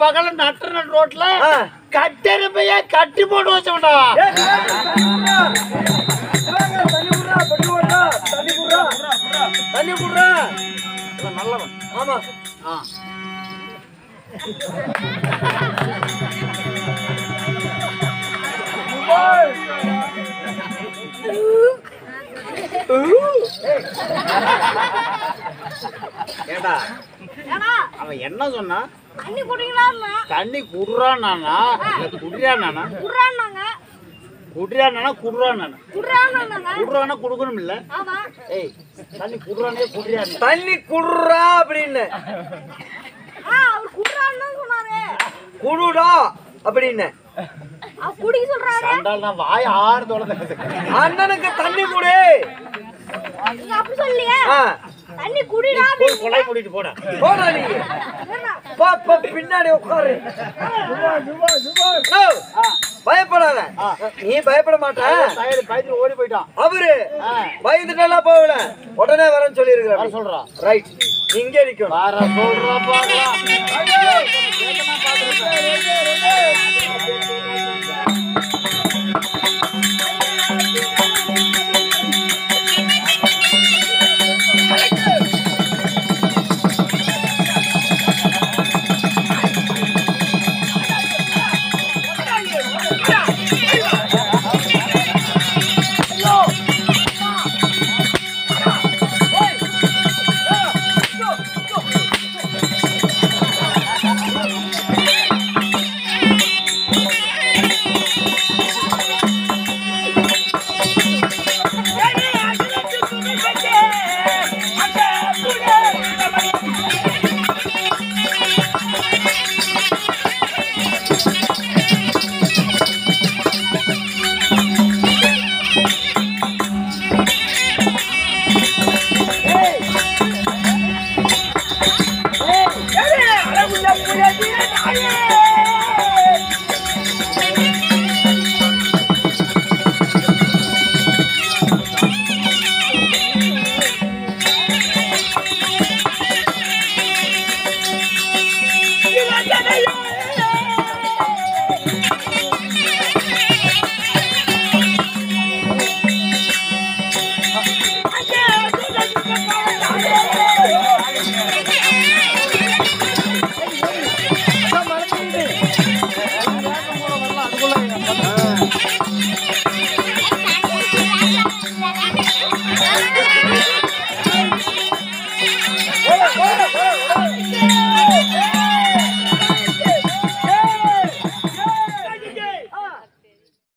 பகல நட்டு நட்டு ரோட்ல ஆ. கட்டெருப்பைய கட்டி போட்டு வச்சோம்டா ஏய், தண்ணி குடுறா, தண்ணி குடுறா, தண்ணி குடுறா, தண்ணி குடுறா. இவன் நல்லவன் ஆமா ஆ. ஏண்டா ஏன்னா அவன் என்ன சொன்னான் தண்ணி குடிக்கலாம்னா தண்ணி குடுறானா குடியானா குடுறான்னாங்க குடியானா குடுறானா குடுறான்னாங்க குடுறானா குடுக்கணும் இல்ல ஆமா ஏய் தண்ணி குடுறானே குடியானா தண்ணி குடுறா அப்படின்னு ஆ அவர் குடுறான்னு தான் சொன்னாரு குடுடா அப்படின்னு அவர் குடிக்க சொல்றாரு கண்டால் நான் வாய் ஆறு தொலை அண்ணனுக்கு தண்ணி குடு நீங்க அப்படி சொல்லலையே ஆ, தண்ணி குடிடா போய் கொலை கூட்டிட்டு போட போடா நீ அப்படின்னா பா, பா, பின்னாடி உட்காரு ஓ, பயப்படாத நீ பயப்பட மாட்ட டயர்டு பயந்து ஓடி போயிட்டான் அவரு ஆ. பயந்துட்டெல்லாம் போகல உடனே வரேன்னு சொல்லி வர இருக்கிறார் சொல்றான் ரைட் இங்கே நிக்கணும் வர சொல்றா பாக்கலாம்